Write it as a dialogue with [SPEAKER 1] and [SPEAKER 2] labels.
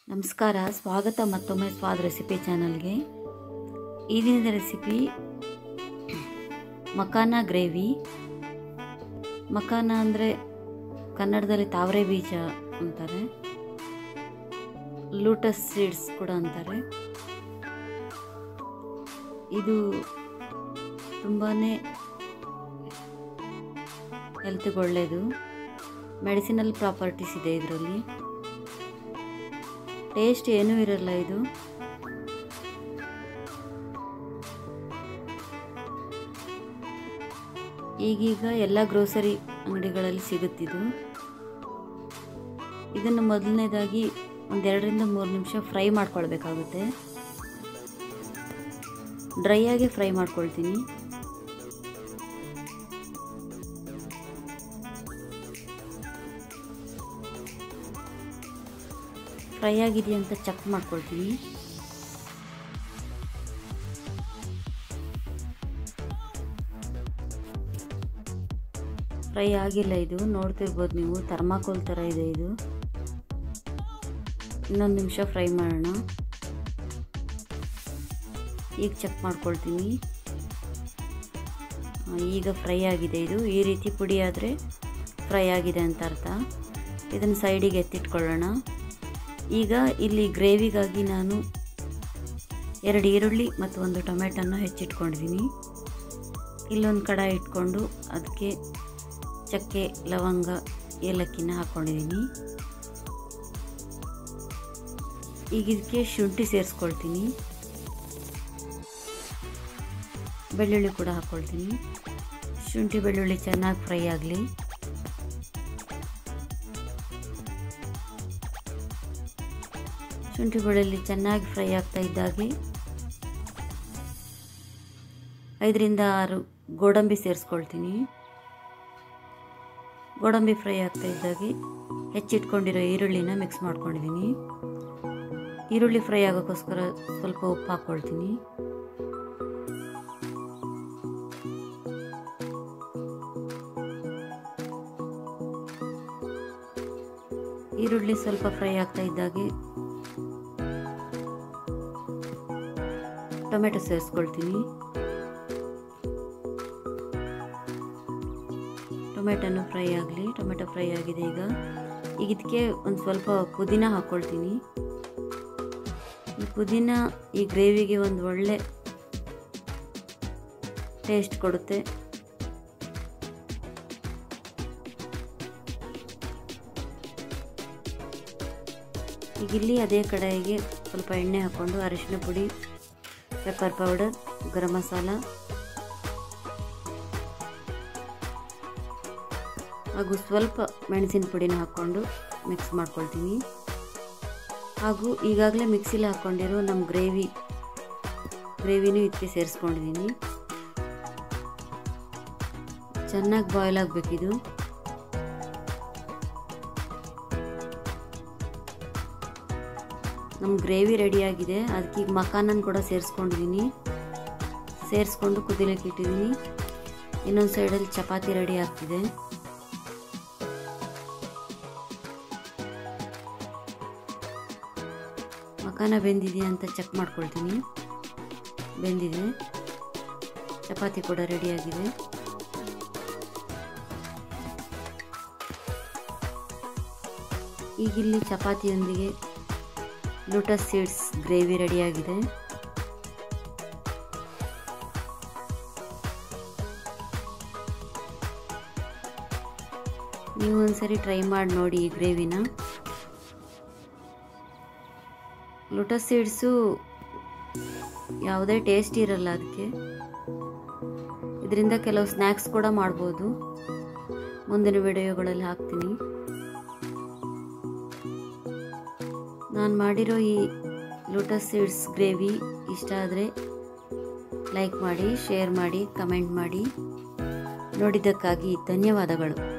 [SPEAKER 1] ನಮಸ್ಕಾರ ಸ್ವಾಗತ ಮತ್ತೊಮ್ಮೆ ಸ್ವಾದ್ ರೆಸಿಪಿ ಚಾನಲ್ಗೆ ಈ ದಿನದ ರೆಸಿಪಿ ಮಕಾನ ಗ್ರೇವಿ ಮಕಾನ ಅಂದರೆ ಕನ್ನಡದಲ್ಲಿ ತಾವರೆ ಬೀಜ ಅಂತಾರೆ ಲೂಟಸ್ ಸೀಡ್ಸ್ ಕೂಡ ಅಂತಾರೆ ಇದು ತುಂಬಾ ಹೆಲ್ತ್ಗೆ ಒಳ್ಳೆಯದು ಮೆಡಿಸಿನಲ್ ಪ್ರಾಪರ್ಟೀಸ್ ಇದೆ ಇದರಲ್ಲಿ ಟೇಸ್ಟ್ ಏನೂ ಇರಲ್ಲ ಇದು ಈಗೀಗ ಎಲ್ಲ ಗ್ರೋಸರಿ ಅಂಗಡಿಗಳಲ್ಲಿ ಸಿಗುತ್ತಿದ್ದು ಇದನ್ನು ಮೊದಲನೇದಾಗಿ ಒಂದೆರಡರಿಂದ ಮೂರು ನಿಮಿಷ ಫ್ರೈ ಮಾಡ್ಕೊಳ್ಬೇಕಾಗುತ್ತೆ ಡ್ರೈ ಆಗಿ ಫ್ರೈ ಮಾಡ್ಕೊಳ್ತೀನಿ ಫ್ರೈ ಆಗಿದೆಯಾ ಅಂತ ಚೆಕ್ ಮಾಡ್ಕೊಳ್ತೀನಿ ಫ್ರೈ ಆಗಿಲ್ಲ ಇದು ನೋಡ್ತಿರ್ಬೋದು ನೀವು ಥರ್ಮಾಕೋಲ್ ಥರ ಇದೆ ಇದು ಇನ್ನೊಂದು ನಿಮಿಷ ಫ್ರೈ ಮಾಡೋಣ ಈಗ ಚೆಕ್ ಮಾಡ್ಕೊಳ್ತೀನಿ ಈಗ ಫ್ರೈ ಆಗಿದೆ ಇದು ಈ ರೀತಿ ಪುಡಿ ಆದರೆ ಫ್ರೈ ಆಗಿದೆ ಅಂತ ಅರ್ಥ ಇದನ್ನು ಸೈಡಿಗೆ ಎತ್ತಿಟ್ಕೊಳ್ಳೋಣ ಈಗ ಇಲ್ಲಿ ಗ್ರೇವಿಗಾಗಿ ನಾನು ಎರಡು ಈರುಳ್ಳಿ ಮತ್ತು ಒಂದು ಟೊಮೆಟೊನ ಹೆಚ್ಚಿಟ್ಕೊಂಡಿದ್ದೀನಿ ಇಲ್ಲೊಂದು ಕಡಾಯಿ ಇಟ್ಕೊಂಡು ಅದಕ್ಕೆ ಚಕ್ಕೆ ಲವಂಗ ಏಲಕ್ಕಿನ ಹಾಕ್ಕೊಂಡಿದ್ದೀನಿ ಈಗ ಇದಕ್ಕೆ ಶುಂಠಿ ಸೇರಿಸ್ಕೊಳ್ತೀನಿ ಬೆಳ್ಳುಳ್ಳಿ ಕೂಡ ಹಾಕ್ಕೊಳ್ತೀನಿ ಶುಂಠಿ ಬೆಳ್ಳುಳ್ಳಿ ಚೆನ್ನಾಗಿ ಫ್ರೈ ಆಗಲಿ ಶುಂಠಿ ಬೆಳ್ಳುಳ್ಳಿ ಚೆನ್ನಾಗಿ ಫ್ರೈ ಆಗ್ತಾ ಇದ್ದಾಗೆ ಐದರಿಂದ ಆರು ಗೋಡಂಬಿ ಸೇರಿಸ್ಕೊಳ್ತೀನಿ ಗೋಡಂಬಿ ಫ್ರೈ ಆಗ್ತಾ ಇದ್ದಾಗೆ ಹೆಚ್ಚಿಟ್ಕೊಂಡಿರೋ ಈರುಳ್ಳಿನ ಮಿಕ್ಸ್ ಮಾಡ್ಕೊಂಡಿದ್ದೀನಿ ಈರುಳ್ಳಿ ಫ್ರೈ ಆಗೋಕ್ಕೋಸ್ಕರ ಸ್ವಲ್ಪ ಉಪ್ಪು ಹಾಕ್ಕೊಳ್ತೀನಿ ಈರುಳ್ಳಿ ಸ್ವಲ್ಪ ಫ್ರೈ ಆಗ್ತಾ ಇದ್ದಾಗೆ ಟೊಮೆಟೊ ಸೇರಿಸ್ಕೊಳ್ತೀನಿ ಟೊಮೆಟೊನು ಫ್ರೈ ಆಗಲಿ ಟೊಮೆಟೊ ಫ್ರೈ ಆಗಿದೆ ಈಗ ಈಗ ಇದಕ್ಕೆ ಒಂದು ಸ್ವಲ್ಪ ಪುದೀನ ಹಾಕ್ಕೊಳ್ತೀನಿ ಈ ಪುದೀನ ಈ ಗ್ರೇವಿಗೆ ಒಂದು ಒಳ್ಳೆ ಟೇಸ್ಟ್ ಕೊಡುತ್ತೆ ಈಗ ಇಲ್ಲಿ ಅದೇ ಕಡೆಗೆ ಸ್ವಲ್ಪ ಎಣ್ಣೆ ಹಾಕ್ಕೊಂಡು ಅರಿಶಿನ ಪುಡಿ ಪೆಪ್ಪರ್ ಪೌಡರ್ ಗರಂ ಮಸಾಲ ಹಾಗೂ ಸ್ವಲ್ಪ ಮೆಣಸಿನ ಪುಡಿನ ಹಾಕ್ಕೊಂಡು ಮಿಕ್ಸ್ ಮಾಡ್ಕೊಳ್ತೀನಿ ಹಾಗೂ ಈಗಾಗಲೇ ಮಿಕ್ಸಿಲಿ ಹಾಕ್ಕೊಂಡಿರೋ ನಮ್ಮ ಗ್ರೇವಿ ಗ್ರೇವಿನೂ ಇದಕ್ಕೆ ಸೇರಿಸ್ಕೊಂಡಿದ್ದೀನಿ ಚೆನ್ನಾಗಿ ಬಾಯ್ಲ್ ಆಗಬೇಕಿದು ನಮ್ಮ ಗ್ರೇವಿ ರೆಡಿಯಾಗಿದೆ ಅದಕ್ಕೆ ಈಗ ಮಕಾನನ್ನು ಕೂಡ ಸೇರಿಸ್ಕೊಂಡಿದ್ದೀನಿ ಸೇರಿಸ್ಕೊಂಡು ಕುದಿಲಿಕ್ಕೆ ಇಟ್ಟಿದ್ದೀನಿ ಇನ್ನೊಂದು ಸೈಡಲ್ಲಿ ಚಪಾತಿ ರೆಡಿ ಆಗ್ತಿದೆ ಮಕಾನ ಬೆಂದಿದೆಯಾ ಅಂತ ಚೆಕ್ ಮಾಡ್ಕೊಳ್ತೀನಿ ಬೆಂದಿದೆ ಚಪಾತಿ ಕೂಡ ರೆಡಿಯಾಗಿದೆ ಈಗಿಲ್ಲಿ ಚಪಾತಿಯೊಂದಿಗೆ ಲೋಟಸ್ ಸೀಡ್ಸ್ ಗ್ರೇವಿ ರೆಡಿಯಾಗಿದೆ ನೀವು ಒಂದ್ಸರಿ ಟ್ರೈ ಮಾಡಿ ನೋಡಿ ಈ ಗ್ರೇವಿನ ಲೋಟಸ್ ಸೀಡ್ಸು ಯಾವುದೇ ಟೇಸ್ಟ್ ಇರಲ್ಲ ಅದಕ್ಕೆ ಇದರಿಂದ ಕೆಲವು ಸ್ನ್ಯಾಕ್ಸ್ ಕೂಡ ಮಾಡ್ಬೋದು ಮುಂದಿನ ವಿಡಿಯೋಗಳಲ್ಲಿ ಹಾಕ್ತೀನಿ ನಾನು ಮಾಡಿರೋ ಈ ಲೋಟಸ್ ಸೀಡ್ಸ್ ಗ್ರೇವಿ ಇಷ್ಟ ಆದರೆ ಲೈಕ್ ಮಾಡಿ ಶೇರ್ ಮಾಡಿ ಕಮೆಂಟ್ ಮಾಡಿ ನೋಡಿದ್ದಕ್ಕಾಗಿ ಧನ್ಯವಾದಗಳು